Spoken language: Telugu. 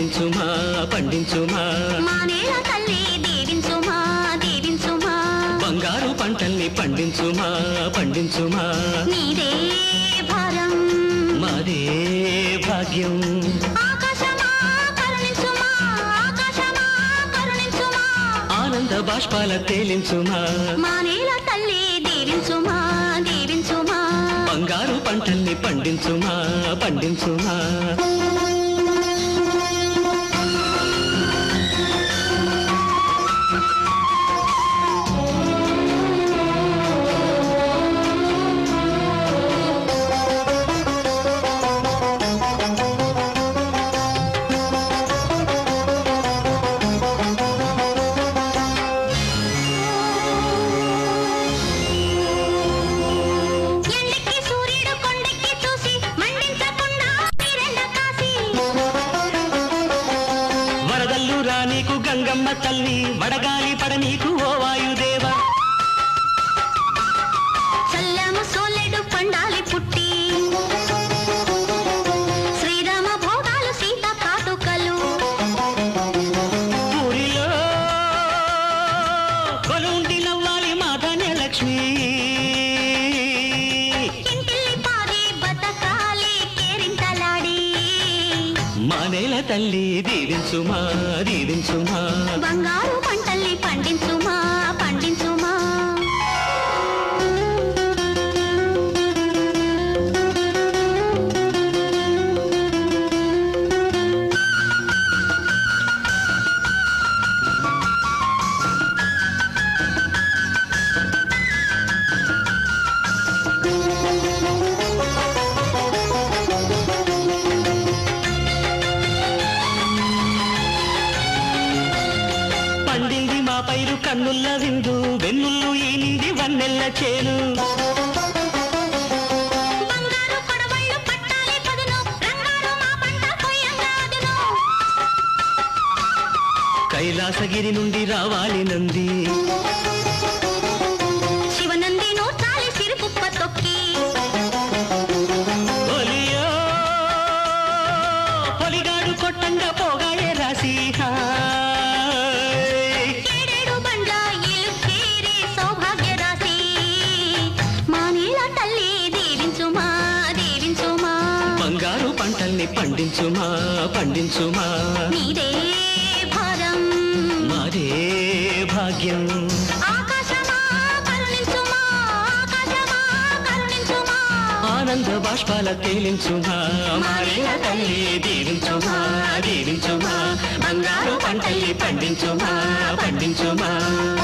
పండించుమా పండించుమా మా నేల తల్లి దీవించుమా దీవించుమా బంగారు పంటల్ని పండించుమా పండించుమా నీదే భారం మాదే భాగ్యం ఆకాశమా కరుణించుమా ఆకాశమా కరుణించుమా ఆనంద బాష్పాల తేలించుమా మా నేల తల్లి దీవించుమా దీవించుమా బంగారు పంటల్ని పండించుమా పండించుమా ఎండెక్కి సూర్యుడు కొండెక్కి చూసి మండించకుండా నీరెండ కాసి వరదల్లు రానీకు గంగమ్మ తల్లి వడగాలి పడనీకు ఓ వాయుదేవా చల్లము సోలెడు పండాలి పుట్టి శ్రీరామ భోగాలు సీత కాటుకలు ఊరిలో కొలుండి నవ్వాలి మాతనే లక్ష్మి ఇంటిల్లి పాది బతకాలి కేరింతలాడి మా నేల తల్లి దీవించుమా దీవించుమా బంగారు పంటల్ని పండించుమా పండించుమా పండింది మా పైరు కన్నుల్ల విందు వెన్నుల్లు ఈనింది వన్నెల్ల చేను బంగారు పడవళ్ళు పట్టాలి పదును రంగారు మా పంట కొయ్యంగా అదును కైలాసగిరి నుండి రావాలి నంది శివనంది నూర్చాలి సిరుకుప్ప తొక్కి ఒలియో పొలిగాడు కొట్టంగా పోగాయే రాసి హాయ్. ఏడేడు బండ్ల ఇలుక్కేరి సౌభాగ్య రాశి మా నీల తల్లి దీవించుమా దీవించుమా బంగారు పంటల్ని పండించుమా పండించుమా నీదే భారం మాదే భాగ్యం ఆకాశమా కరుణించుమా ఆకాశమా కరుణించుమా ఆనంద బాష్పాల తేలించుమా మారేల తల్లి దీవించుమా దీవించుమా బంగారు పంటల్ని పండించుమా పండించుమా